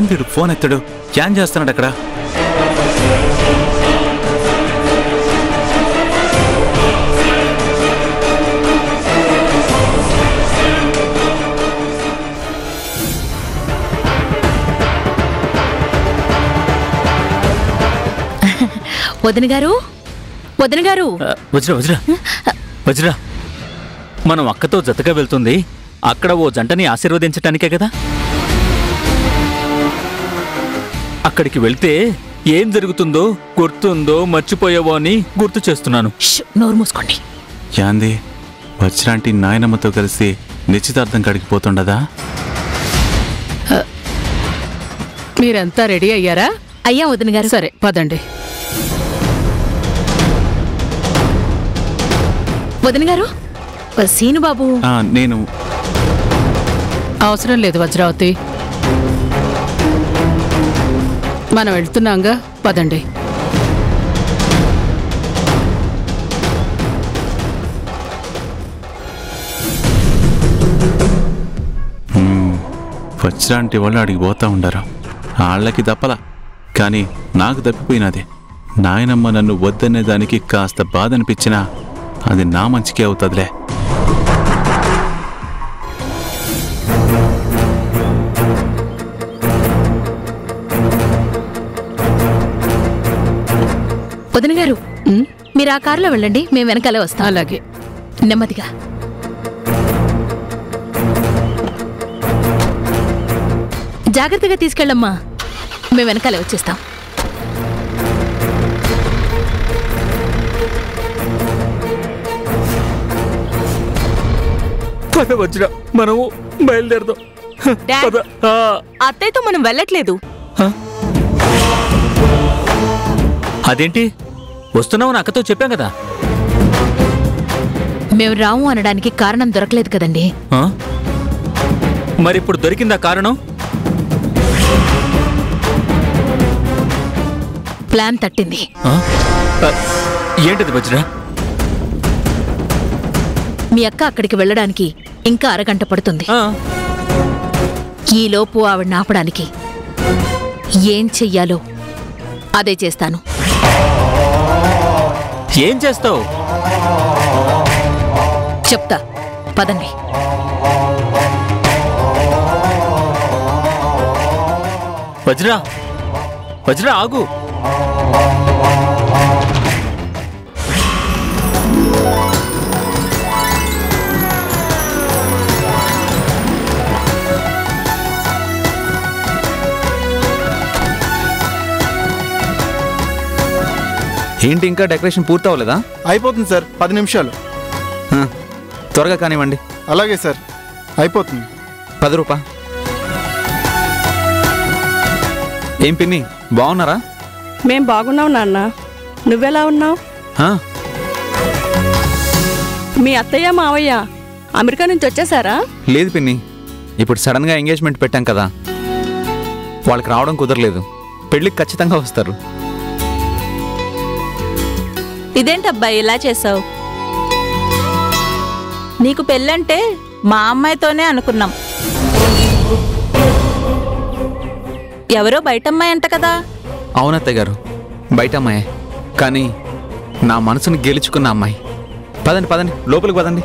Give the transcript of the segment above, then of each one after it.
యాందిడు phone ఎత్తాడు ఏం చేస్తున్నాడు అక్కడ వదిన గారు వదిన గారు ఆ, వజ్ర వజ్ర వజ్ర మనం అక్కతో జతగా వెళ్తుంది అక్కడ ఓ జంటని ఆశీర్వదించటానికే కదా అక్కడికి వెళ్తే ఏం జరుగుతుందో గుర్తుందో మర్చిపోయావో అని గుర్తు చేస్తున్నాను ష్, నోరు మూసుకోండి యాంది వజ్రాంటి నాయనమ్మతో కలిసి నిశ్చితార్థం కాడికి పోతుండదా మీరంతా రెడీ అయ్యారా అయ్యా వదిన గారు సరే పదండి వదిన గారు సీను బాబు ఆ, నేను అవసరం లేదు వజ్రావతి మనం వెళ్తున్నాంగా పదండి వజ్రాంటి వాళ్ళు అడిగి పోతా ఉండారు వాళ్ళకి దప్పలా కానీ నాకు తప్పిపోయినది నాయనమ్మ నన్ను వద్దనే దానికి కాస్త బాధ అనిపించినా అది నా మంచికే అవుతుందిలే వదిన గారు ఉమ్, మీరు ఆ కారులో వెళ్ళండి మేము వెనకాలే వస్తాం అలాగే నెమ్మదిగా జాగ్రత్తగా తీసుకెళ్ళమ్మా మేము వెనకాలే వచ్చేస్తాం పద వజ్ర మనము బయలుదేరదాం డాడ్ అత్తయ్యతో మనం వెళ్ళట్లేదు అదేంటి వస్తున్నావు అక్కతో చెప్పాం కదా మేము రాము అనడానికి కారణం దొరకలేదు కదండి ఆ? మరి ఇప్పుడు దొరికిందా కారణం ప్లాన్ తట్టింది ఆ? ఆ, ఏంటిది వజ్ర మీ అక్క అక్కడికి వెళ్ళడానికి ఇంకా అరగంట పడుతుంది ఆ, ఈలోపు ఆవిడ ఆపడానికి ఏం చెయ్యాలో అదే చేస్తాను ఏం చేస్తావు చెప్తా పదండి వజ్ర వజ్ర ఆగు ఏంటి ఇంకా డెకరేషన్ పూర్తి అవ్వలేదా అయిపోతుంది సార్ పది నిమిషాలు హ, త్వరగా కానివ్వండి అలాగే సార్ అయిపోతుంది పది రూపా ఏం పిన్ని బాగున్నారా మేం బాగున్నాం నాన్న నువ్వెలా ఉన్నావు హ, మీ అత్తయ్య మావయ్య అమెరికా నుంచి వచ్చేసారా లేదు పిన్ని ఇప్పుడు సడన్గా ఎంగేజ్మెంట్ పెట్టాం కదా వాళ్ళకి రావడం కుదరలేదు పెళ్ళికి ఖచ్చితంగా వస్తారు ఇదేంటబ్బా ఇలా చేసావు నీకు పెళ్ళంటే మా అమ్మాయితోనే అనుకున్నాం ఎవరో బయటమ్మాయి అంట కదా అవునత్తయ్య గారు బయట అమ్మాయే కానీ నా మనసుని గెలుచుకున్న అమ్మాయి పదండి పదండి లోపలికి పదండి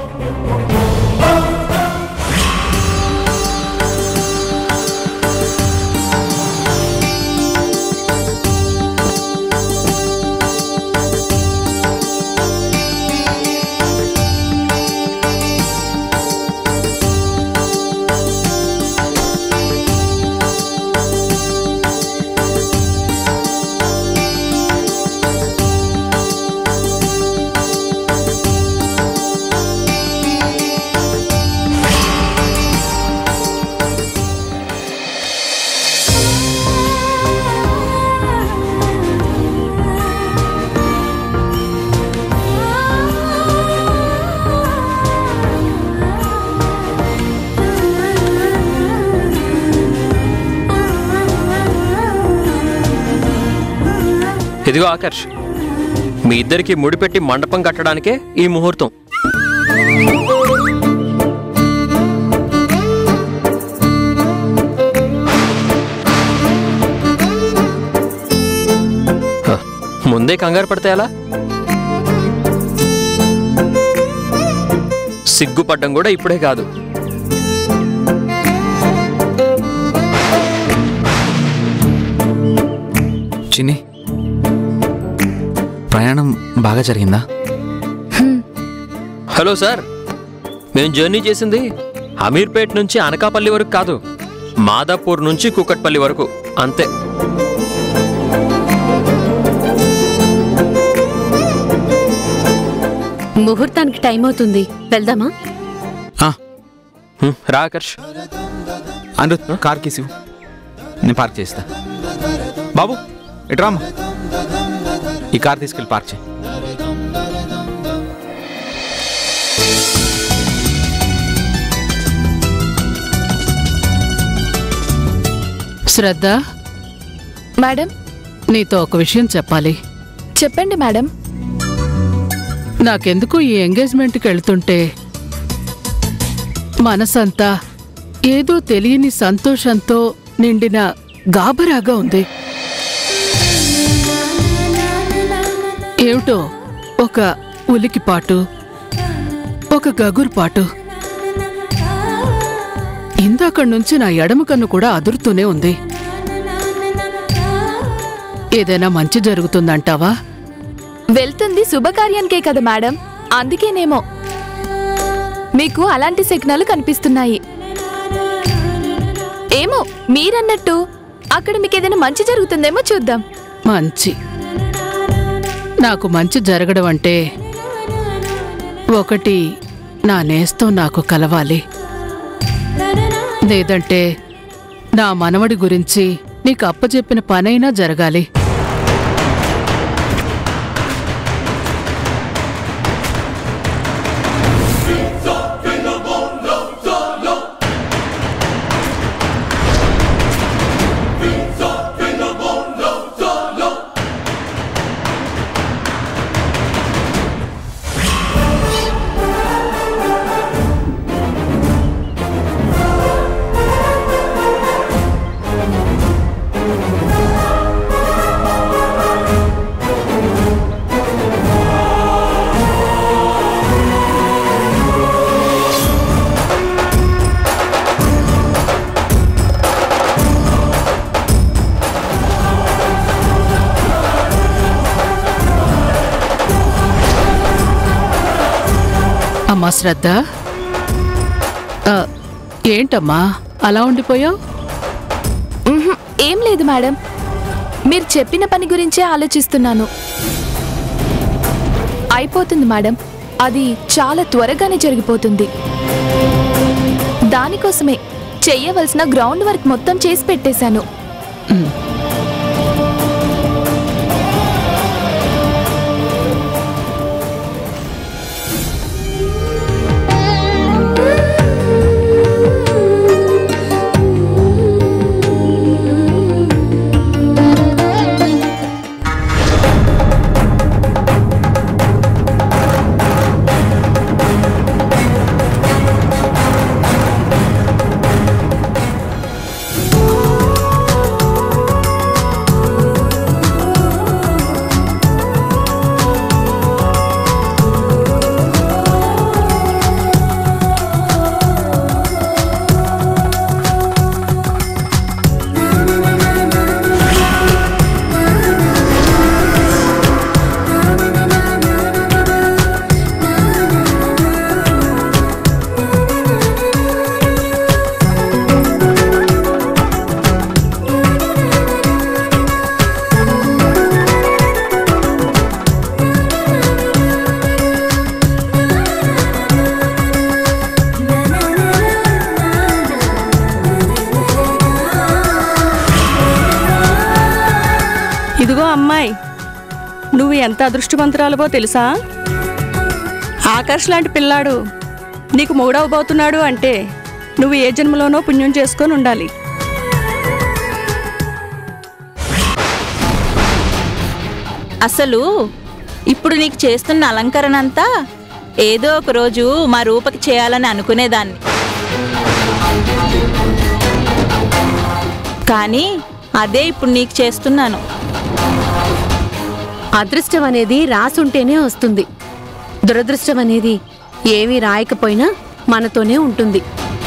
ఇదిగో ఆకర్ష్ మీ ఇద్దరికి ముడిపెట్టి మండపం కట్టడానికే ఈ ముహూర్తం ముందే కంగారు పడితే ఎలా సిగ్గుపడ్డం కూడా ఇప్పుడే కాదు చిన్ని ప్రయాణం బాగా జరిగిందా హలో సార్ మేము జర్నీ చేసింది అమీర్పేట్ నుంచి అనకాపల్లి వరకు కాదు మాదాపూర్ నుంచి కుకట్పల్లి వరకు అంతే ముహూర్తానికి టైం అవుతుంది వెళ్దామా ఆ, హ్మ్, రా ఆకర్ష్ అనిరుద్ కార్ కేసి నేను పార్క్ చేస్తా బాబు ఇటు రామ్మా ఈ కార్ తీసుకెళ్ళి పార్క్ చేయి శ్రద్ధ మేడం నీతో ఒక విషయం చెప్పాలి చెప్పండి మేడం నాకెందుకు ఈ ఎంగేజ్మెంట్కి వెళ్తుంటే మనసంతా ఏదో తెలియని సంతోషంతో నిండిన గాబరాగా ఉంది ఏమిటో ఒక ఉలికిపాటు ఒక గగురుపాటు ఇందాకడి నుంచి నా ఎడమ కన్ను కూడా అదురుతూనే ఉంది ఏదైనా మంచి జరుగుతుందంటావా వెళ్తుంది శుభకార్యానికే కదా మేడం అందుకేనేమో మీకు అలాంటి సిగ్నల్ కనిపిస్తున్నాయి ఏమో మీరన్నట్టు అక్కడ మీకు ఏదైనా మంచి జరుగుతుందేమో చూద్దాం మంచి నాకు మంచి జరగడం అంటే ఒకటి నా నేస్తం నాకు కలవాలి లేదంటే నా మనవడి గురించి నీకు అప్పచెప్పిన పనైనా జరగాలి అమ్మా శ్రద్ధ ఆ, ఏంటమ్మా అలా ఉండిపోయావు ఉహుం, ఏం లేదు మేడం మీరు చెప్పిన పని గురించే ఆలోచిస్తున్నాను అయిపోతుంది మేడం అది చాలా త్వరగానే జరిగిపోతుంది దానికోసమే చెయ్యవలసిన గ్రౌండ్ వర్క్ మొత్తం చేసి పెట్టేశాను ఇదిగో అమ్మాయి నువ్వు ఎంత అదృష్టవంతురాలవో తెలుసా ఆకర్ష్ లాంటి పిల్లాడు నీకు మూడవబోతున్నాడు అంటే నువ్వు ఏ జన్మలోనో పుణ్యం చేసుకొని ఉండాలి అసలు ఇప్పుడు నీకు చేస్తున్న అలంకరణ అంతా ఏదో ఒక రోజు మా రూపకి చేయాలని అనుకునేదాన్ని కానీ అదే ఇప్పుడు నీకు చేస్తున్నాను అదృష్టం అనేది రాసుంటేనే వస్తుంది దురదృష్టం అనేది ఏమీ రాయకపోయినా మనతోనే ఉంటుంది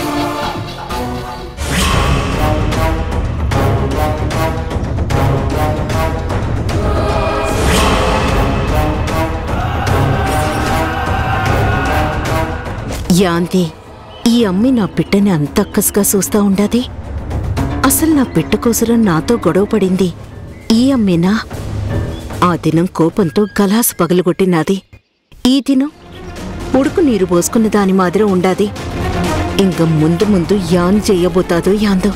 యాంది ఈ అమ్మి నా బిడ్డని అంత అక్కసుగా చూస్తా ఉండాది అసలు నా బిడ్డ కోసరం నాతో గొడవ పడింది ఈ అమ్మేనా ఆ దినం కోపంతో గలాసు పగలగొట్టినాది ఈ దినం ఉడుకు నీరు పోసుకున్న దాని మాదిరి ఉండాది ఇంక ముందు ముందు యాన్ చెయ్యబోతాదో యాందో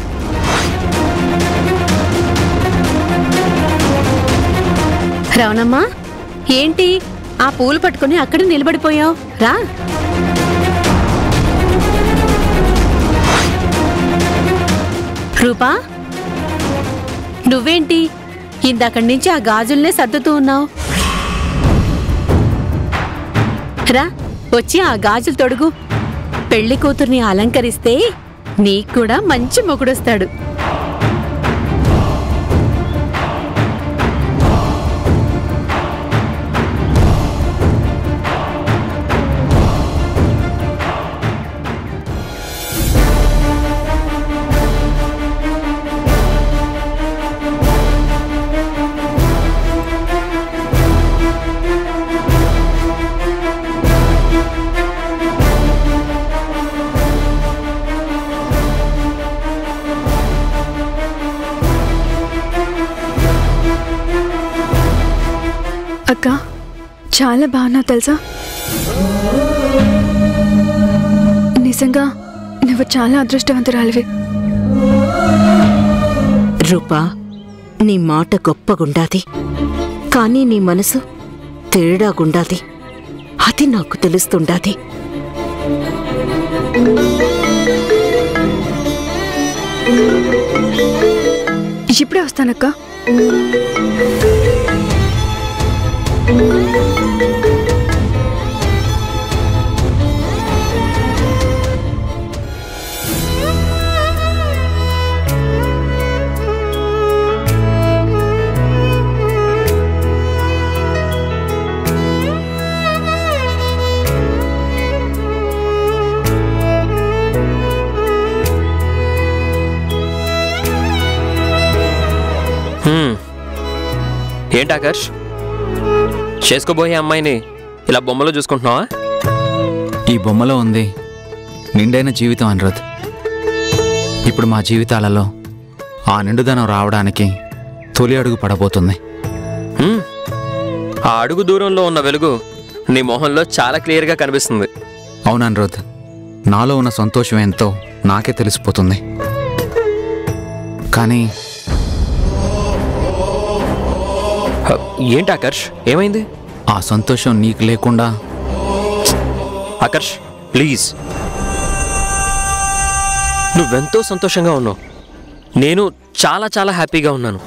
రవణమ్మా ఏంటి ఆ పూలు పట్టుకుని అక్కడ నిలబడిపోయావు రా రూపా నువ్వేంటి ఇందక్కడి నుంచి ఆ గాజుల్నే సర్దుతూ ఉన్నావు రా వచ్చి ఆ గాజులు తొడుగు పెళ్లి కూతుర్ని అలంకరిస్తే నీకు కూడా మంచి మొగుడొస్తాడు అక్క చాలా బాగున్నావు తెలుసా నిజంగా నువ్వు చాలా అదృష్టవంతురాలివి రూపా నీ మాట గొప్పగుండాది కానీ నీ మనసు తేడాగుండాది అది నాకు తెలుస్తుండాది ఇప్పుడే వస్తానక్క హ్మ్. ఏంటి ఆకర్ష్ చేసుకోబోయే అమ్మాయిని ఇలా బొమ్మలో చూసుకుంటున్నావా ఈ బొమ్మలో ఉంది నిండైన జీవితం అనిరుద్ ఇప్పుడు మా జీవితాలలో ఆ నిండుదనం రావడానికి తొలి అడుగు పడబోతుంది హ్మ్. ఆ అడుగు దూరంలో ఉన్న వెలుగు నీ మొహంలో చాలా క్లియర్గా కనిపిస్తుంది అవును అనిరుద్ నాలో ఉన్న సంతోషం ఎంతో నాకే తెలిసిపోతుంది కానీ హ, ఏంటి ఆకర్ష్ ఏమైంది ఆ సంతోషం నీకు లేకుండా ఆకర్ష్ ప్లీజ్ నువ్వెంతో సంతోషంగా ఉన్నావు నేను చాలా చాలా హ్యాపీగా ఉన్నాను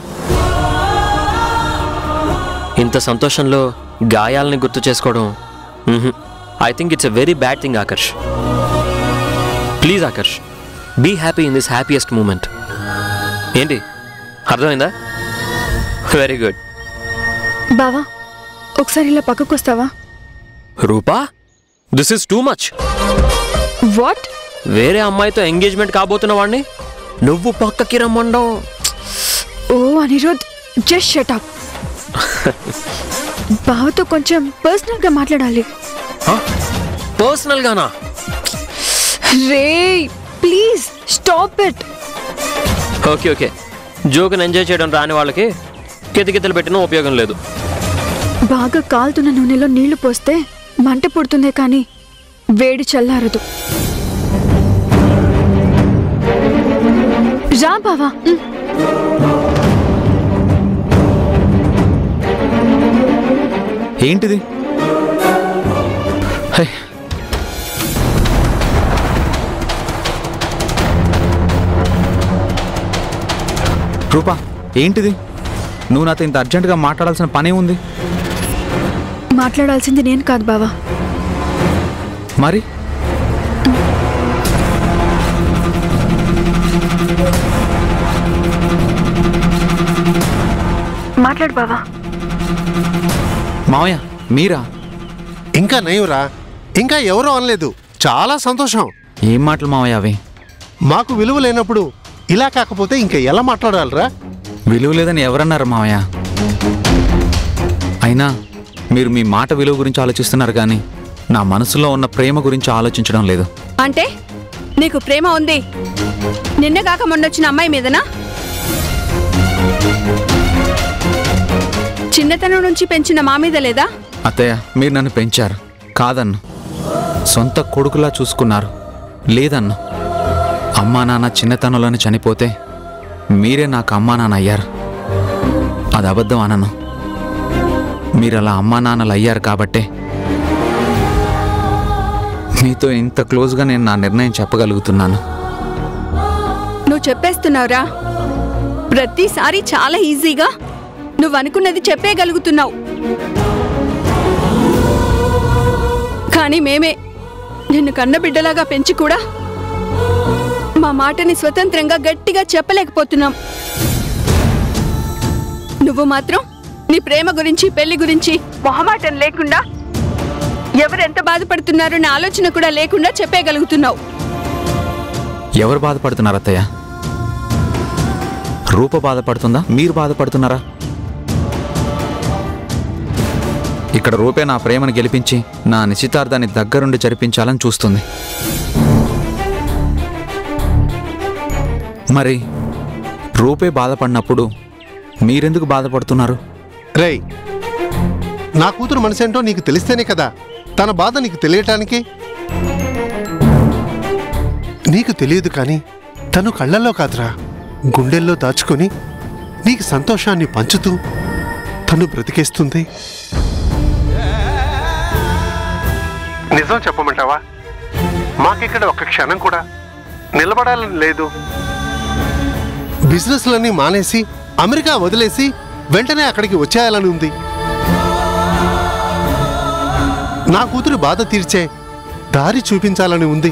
ఇంత సంతోషంలో గాయాలని గుర్తు చేసుకోవడం I think it's a very bad thing Aakarsh please Aakarsh be happy in this happiest moment ఏంటి అర్థమైందా వెరీ గుడ్ బావా ఒకసారి ఇలా పక్కకు వస్తావా Roopa this is too much what వేరే అమ్మాయితో ఎంగేజ్మెంట్ కాబోతున్న వాడిని నువ్వు పక్కకి రమ్మండం ఓ అనిరుద్ జస్ట్ షటప్ బావతో కొంచెం పర్సనల్ గా మాట్లాడాలి పర్సనల్ గానా రే please stop it okay okay జోకుని ఎంజాయ్ చేయడం రాని వాళ్ళకి కితకితలు పెట్టిన ఉపయోగం లేదు బాగా కాలుతున్న నూనెలో నీళ్లు పోస్తే మంట పుడుతుందే కానీ వేడి చల్లారదు రా బావా ఏంటిది హే, రూపా ఏంటిది నువ్వు నాతో ఇంత అర్జెంటుగా మాట్లాడాల్సిన పనే ఉంది మాట్లాడాల్సింది నేను కాదు బావా మరి మాట్లాడు బావా మావయ్య మీరా ఇంకా నయ్యురా ఇంకా ఎవరూ అనలేదు చాలా సంతోషం ఏం మాటలు మావయ్య అవి మాకు విలువ లేనప్పుడు ఇలా కాకపోతే ఇంకా ఎలా మాట్లాడాలరా విలువ లేదని ఎవరన్నారు మావయ్య అయినా మీరు మీ మాట విలువ గురించి ఆలోచిస్తున్నారు కానీ నా మనసులో ఉన్న ప్రేమ గురించి ఆలోచించడం లేదు అంటే నీకు ప్రేమ ఉంది నిన్న కాక మొన్నొచ్చిన అమ్మాయి మీదనా చిన్నతనం నుంచి పెంచిన మా మీద లేదా అత్తయ్య మీరు నన్ను పెంచారు కాదన్ను సొంత కొడుకులా చూసుకున్నారు లేదన్ను అమ్మా నాన్న చిన్నతనంలోనే చనిపోతే మీరే నాకు అమ్మా నాన్న అయ్యారు అది అబద్ధం అనను మీరు అలా అమ్మా నాన్నలు అయ్యారు కాబట్టే మీతో ఇంత క్లోజ్గా నేను నా నిర్ణయం చెప్పగలుగుతున్నాను నువ్వు చెప్పేస్తున్నావురా ప్రతిసారి చాలా ఈజీగా నువ్వు అనుకున్నది చెప్పేయగలుగుతున్నావు కానీ మేమే నిన్ను కన్నబిడ్డలాగా పెంచి కూడా మా మాటని స్వతంత్రంగా గట్టిగా చెప్పలేకపోతున్నాం నువ్వు మాత్రం నీ ప్రేమ గురించి పెళ్లి గురించి మొహమాటం లేకుండా ఎవరెంత బాధపడుతున్నారో నా ఆలోచన కూడా లేకుండా చెప్పేయగలుగుతున్నావు ఎవరు బాధపడుతున్నారు అత్తయ్య రూప బాధపడుతుందా మీరు బాధపడుతున్నారా ఇక్కడ రూపే నా ప్రేమను గెలిపించి నా నిశ్చితార్థాన్ని దగ్గరుండి జరిపించాలని చూస్తుంది మరి రూపే బాధపడినప్పుడు మీరెందుకు బాధపడుతున్నారు రేయ్ నా కూతురు మనసేంటో నీకు తెలిస్తేనే కదా తన బాధ నీకు తెలియటానికి నీకు తెలియదు కానీ తను కళ్ళల్లో కాదురా గుండెల్లో దాచుకొని నీకు సంతోషాన్ని పంచుతూ తను బ్రతికేస్తుంది నిజం చెప్పమంటావా మాకిక్కడ ఒక్క క్షణం కూడా నిలబడాలని లేదు బిజినెస్లన్నీ మానేసి అమెరికా వదిలేసి వెంటనే అక్కడికి వచ్చేయాలని ఉంది నా కూతురు బాధ తీర్చే దారి చూపించాలని ఉంది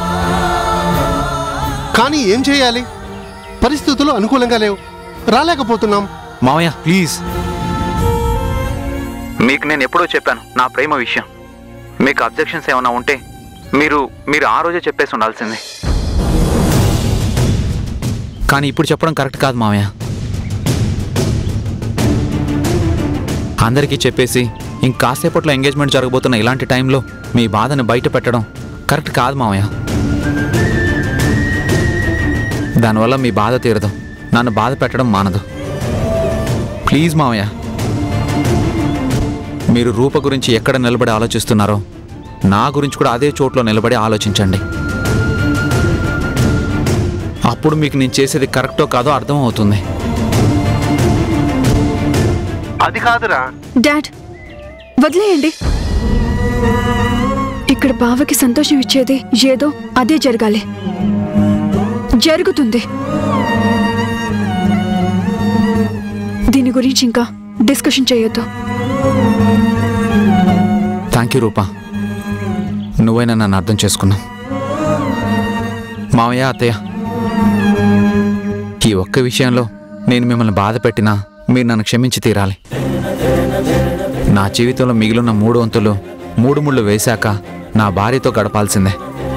కానీ ఏం చేయాలి పరిస్థితులు అనుకూలంగా లేవు రాలేకపోతున్నాం మావయ్య ప్లీజ్ మీకు నేను ఎప్పుడో చెప్పాను నా ప్రేమ విషయం మీకు అబ్జెక్షన్స్ ఏమైనా ఉంటే మీరు మీరు ఆ రోజే చెప్పేసి ఉండాల్సింది కానీ ఇప్పుడు చెప్పడం కరెక్ట్ కాదు మావయ్య అందరికీ చెప్పేసి ఇంకాసేపట్లో ఎంగేజ్మెంట్ జరగబోతున్న ఇలాంటి టైంలో మీ బాధను బయట పెట్టడం కరెక్ట్ కాదు మావయ్య దానివల్ల మీ బాధ తీరదు నన్ను బాధ పెట్టడం మానదు ప్లీజ్ మావయ్య మీరు రూప గురించి ఎక్కడ నిలబడి ఆలోచిస్తున్నారో నా గురించి కూడా అదే చోట్లో నిలబడి ఆలోచించండి అప్పుడు మీకు నేను చేసేది కరెక్టో కాదో అర్థం అవుతుంది అది కాదురా డాడ్ వదిలేయండి ఇక్కడ బావకి సంతోషం ఇచ్చేది ఏదో అదే జరగాలి జరుగుతుంది దీని గురించి ఇంకా డిస్కషన్ చేయొద్దు థ్యాంక్ యూ రూపా నువ్వైనా నన్ను అర్థం చేసుకున్నావు మావయ్య అత్తయ్య ఈ ఒక్క విషయంలో నేను మిమ్మల్ని బాధ పెట్టినా మీరు నన్ను క్షమించి తీరాలి నా జీవితంలో మిగిలిన మూడు వంతులు మూడు ముళ్ళు వేశాక నా భార్యతో గడపాల్సిందే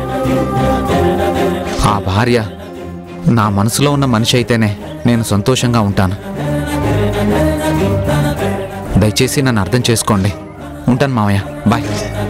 ఆ భార్య నా మనసులో ఉన్న మనిషి అయితేనే నేను సంతోషంగా ఉంటాను దయచేసి నన్ను అర్థం చేసుకోండి ఉంటాను మామయ్య బాయ్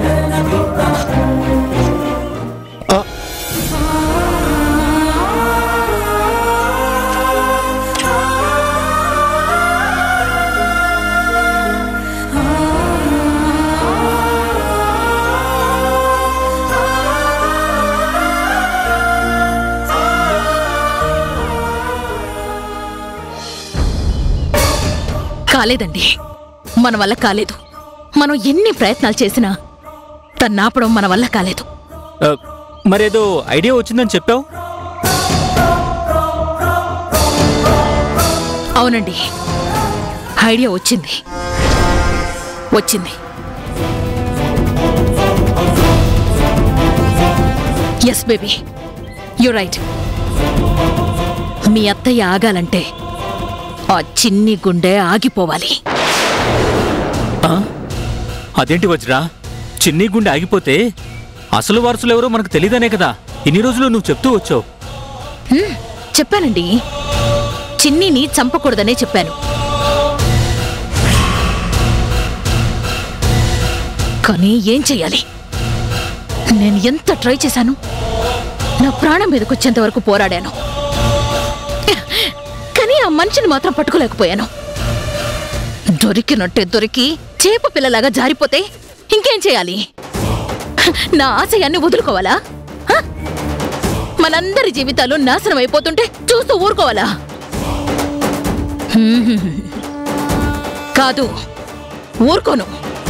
కాలేదండి మన వల్ల కాలేదు మనం ఎన్ని ప్రయత్నాలు చేసినా తన్నాపడం మన వల్ల కాలేదు ఆ, మరేదో ఐడియా వచ్చిందని చెప్పావు అవునండి ఐడియా వచ్చింది వచ్చింది ఎస్ బేబీ యు రైట్ మీ అత్తయ్య ఆగాలంటే ఆ చిన్ని గుండె ఆగిపోవాలి అదేంటి వజ్రా చిన్ని గుండె ఆగిపోతే అసలు వారసులు ఎవరో మనకు తెలియదనే కదా ఇన్ని రోజులు నువ్వు చెప్తూ వచ్చావు హ్మ్, చెప్పానండి చిన్నిని చంపకూడదనే చెప్పాను కానీ ఏం చెయ్యాలి నేను ఎంత ట్రై చేశాను నా ప్రాణం మీదకి వచ్చేంత వరకు పోరాడాను కానీ ఆ మనిషిని మాత్రం పట్టుకోలేకపోయాను దొరికినట్టే దొరికి చేప పిల్లలాగా జారిపోతే ఇంకేం చేయాలి నా ఆశయాన్ని వదులుకోవాలా హ? మనందరి జీవితాలు నాశనం అయిపోతుంటే చూస్తూ ఊరుకోవాలా హ్మ్. కాదు ఊరుకోను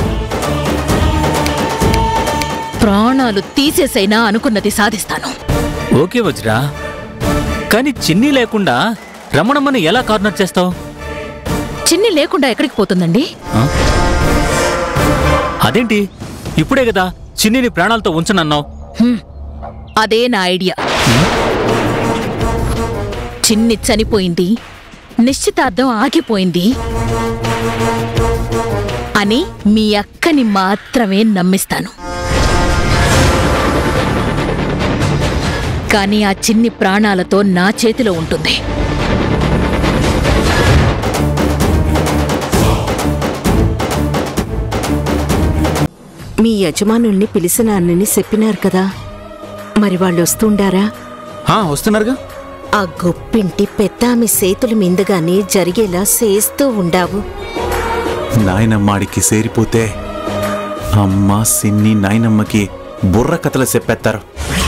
ప్రాణాలు తీసేసైనా అనుకున్నది సాధిస్తాను ఓకే వజ్రా కానీ చిన్ని లేకుండా రమణమ్మని ఎలా కార్నర్ చేస్తావు చిన్ని లేకుండా ఎక్కడికి పోతుందండి అదేంటి ఇప్పుడే కదా చిన్నిని ప్రాణాలతో ఉంచనన్నావు హ్మ్. అదే నా ఐడియా చిన్ని చనిపోయింది నిశ్చితార్థం ఆగిపోయింది అని మీ అక్కని మాత్రమే నమ్మిస్తాను కానీ ఆ చిన్ని ప్రాణాలతో నా చేతిలో ఉంటుంది మీ యజమానుల్ని పిలిచిన అన్నని చెప్పినారు కదా మరి వాళ్ళు వస్తుండారా వస్తున్నారుగా ఆ గొప్పింటి పెద్దామి సేతుల మీదుగానే జరిగేలా చేస్తూ ఉండావు నాయనమ్మాడికి సేరిపోతే అమ్మ సిన్ని నాయనమ్మకి బుర్ర కథలు చెప్పేస్తారు